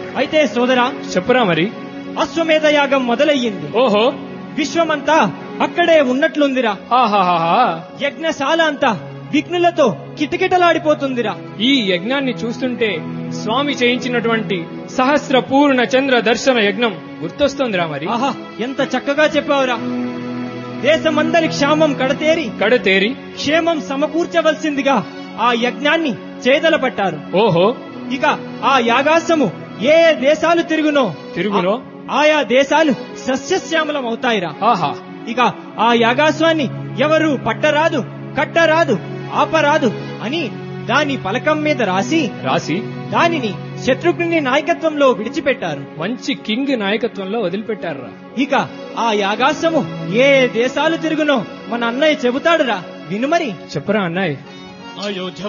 అయితే సోదరా చెప్పురా మరి అశ్వమేధ యాగం మొదలయ్యింది ఓహో విశ్వమంతా అక్కడే ఉన్నట్లుందిరా ఆహాహాహా యజ్ఞశాల అంతా విఘ్నులతో కిటకిటలాడిపోతుందిరా ఈ యజ్ఞాన్ని చూస్తుంటే స్వామి చేయించినటువంటి సహస్ర పూర్ణ చంద్ర దర్శన యజ్ఞం గుర్తొస్తోందిరా మరి ఆహా ఎంత చక్కగా చెప్పావురా దేశమందరి క్షామం కడతేరి కడతేరి క్షేమం సమకూర్చవలసిందిగా ఆ యజ్ఞాన్ని చేదల పట్టారు ఓహో ఇక ఆ యాగాసము ఏ ఏ దేశాలు తిరుగునో తిరుగునో? ఆ- ఆయా దేశాలు సస్యశ్యామలం అవుతాయిరా ఆహా ఇక ఆ యాగాస్వాన్ని ఎవరు పట్టరాదు కట్టరాదు ఆపరాదు అని దాని పలకం మీద రాసి రాసి దానిని శత్రుఘ్ని నాయకత్వంలో విడిచిపెట్టారు మంచి కింగ్ నాయకత్వంలో వదిలిపెట్టారురా ఇక ఆ యాగాసము ఏ ఏ దేశాలు తిరుగునో మన అన్నయ్య చెబుతాడురా వినుమరి చెప్పరా అన్నాయ్ అయోధ్య